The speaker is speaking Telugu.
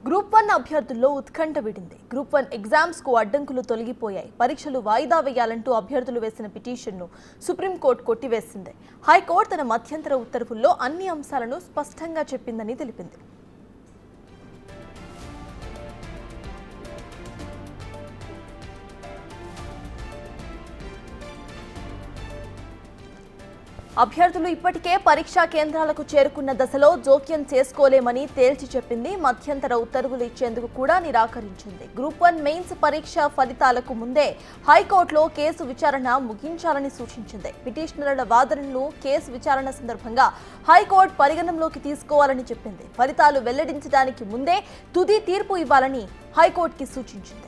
గ్రూప్ వన్ అభ్యర్థుల్లో ఉత్కంఠ విడింది గ్రూప్ వన్ ఎగ్జామ్స్ కు అడ్డంకులు తొలగిపోయాయి పరీక్షలు వాయిదా వేయాలంటూ అభ్యర్థులు వేసిన పిటిషన్ను సుప్రీంకోర్టు కొట్టివేసింది హైకోర్టు తన మధ్యంతర ఉత్తర్వుల్లో అన్ని అంశాలను స్పష్టంగా చెప్పిందని తెలిపింది అభ్యర్థులు ఇప్పటికే పరీక్షా కేంద్రాలకు చేరుకున్న దశలో జోక్యం చేసుకోలేమని తేల్చి చెప్పింది మధ్యంతర ఉత్తర్వులు ఇచ్చేందుకు కూడా నిరాకరించింది గ్రూప్ వన్ మెయిన్స్ పరీక్ష ఫలితాలకు ముందే హైకోర్టులో కేసు విచారణ ముగించాలని సూచించింది పిటిషనర్ల వాదనలను కేసు విచారణ సందర్భంగా హైకోర్టు పరిగణనలోకి తీసుకోవాలని చెప్పింది ఫలితాలు వెల్లడించడానికి ముందే తుది తీర్పు ఇవ్వాలని హైకోర్టుకి సూచించింది